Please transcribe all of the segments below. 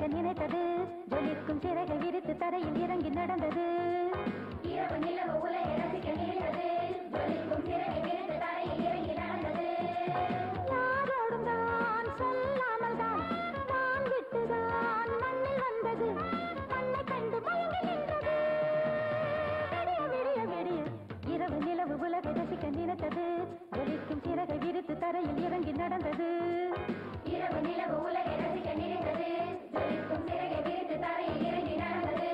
நினைத்தது ஜொலிக்கும் சிறகை விரித்து தரையில் இறங்கி நடந்தது இரவு நிலவு உலகை ரசிக்க நினைத்தது ஜொலிக்கும் சிறகை விரித்து தரையில் இறங்கி நடந்தது யாரோடும் தான் சொல்லாமல் தான் தான் விட்டுதான் மண்ணில் வந்தது மண்ணை கண்டு மயங்கி நின்றது விடிய விடிய விடிய இரவு நிலவு உலகை ரசிக்க நினைத்தது ஜொலிக்கும் சிறகை விரித்து தரையில் இறங்கி நடந்தது இரவு நிலவு உலகை ரசிக்க நினைத்தது ஜொலிக்கும் சிறகை விரித்து தரையில் இறங்கி நடந்தது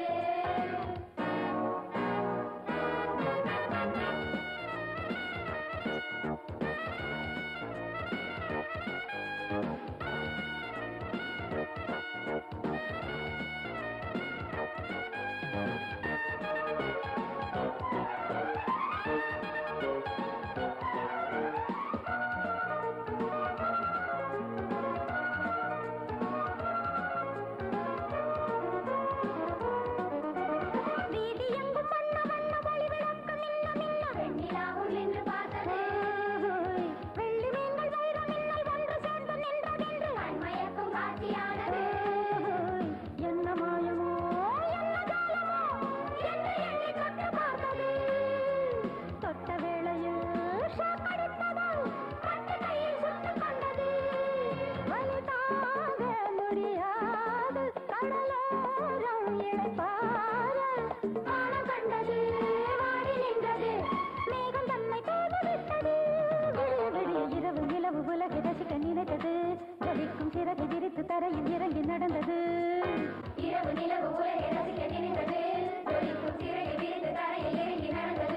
வீதி எங்கும் வண்ண வண்ண ஒளி விளக்கு மின்ன மின்ன வெண்ணிலாவும் நின்று பார்த்தது ஓய், வெள்ளி மீன்கள் வைர மின்னல் ஒன்று சேர்ந்து நின்றதென்று கண்மயக்கும் காட்சியானது ஓய், என்ன மாயமோ என்ன ஜாலமோ என்று எண்ணி தொட்டு பார்த்தது தொட்ட வேளையில் ஷாக் அடித்தது பட்டு கையில் சுட்டுக் கொண்டது வலி தாங்க முடியாது கடலோரம் இழைப்பார வானம் கண்டது வாடி நின்றது மேகம் தன்னை தூது விட்டது விடிய விடிய இரவு நிலவு உலகை ரசிக்க நினைத்தது ஜலிக்கும் சிறகு விரித்து தரையில் இறங்கி நடந்தது இரவு நிலவு உலகை ரசிக்க நினைத்தது ஜொலிக்கும் சிறகை விரித்து தரையில் இறங்கி நடந்தது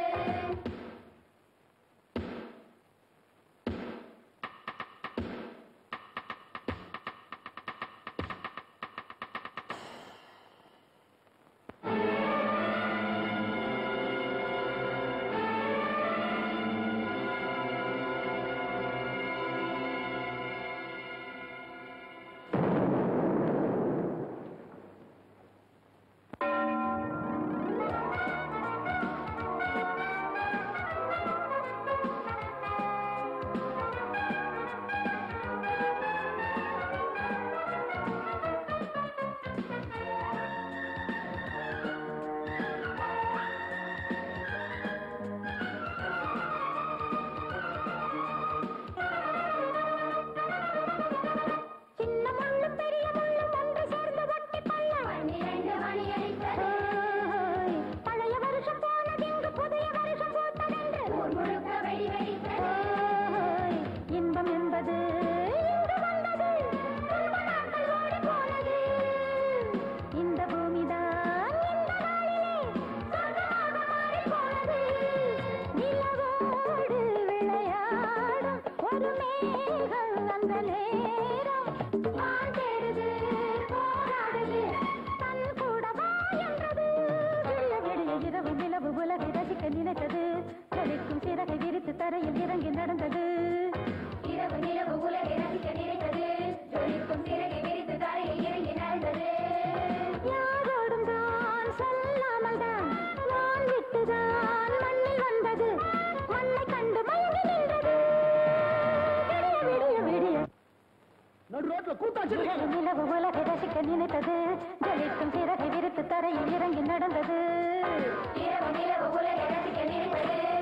சின்ன முள்ளும் பெரிய முள்ளும் ஒன்று சேர்ந்து ஒட்டி பள்ள பன்னிரண்டு மணி அடித்தது ஓய், பழைய வருஷம் போனதிங்கு புதிய வருஷம் பூத்ததென்று ஊர் முழுக்க வெடி வெடித்தது ஓய், இன்பம் என்பது இங்கு வந்தது துன்ப நாட்கள் ஓடி போனது இந்த பூமிதான் இந்த நாளிலே சொர்க்கமாக மாறிப் போனது நிலவோடு விளையாடும் ஒரு மேகம் அந்த நேரம் வான் தேடுது போராடுது தன் கூட வா என்றது விடிய விடிய இரவு நிலவு உலகை ரசிக்க நினைத்தது ஜொலிக்கும் சிறகை விரித்து தரையில் இறங்கி நடந்தது இரவு நிலவு உலகை ரசிக்க நினைத்தது ஜொலிக்கும் சிறகை விரித்து தரையில் இறங்கி நடந்தது யாரோடும் தான் சொல்லாமல் தான் நான் விட்டுதான் மண்ணில் வந்தது மண்ணை கண்டு மயங்கி நின்றது விடிய விடிய விடிய நடு ரோட்ல கூத்தாச்சு இரவு நிலவு உலகை ரசிக்க நினைத்தது ஜொலிக்கும் சிறகை விரித்து தரையில் இறங்கி நடந்தது இரவு நிலவு உலகை ரசிக்க நினைத்தது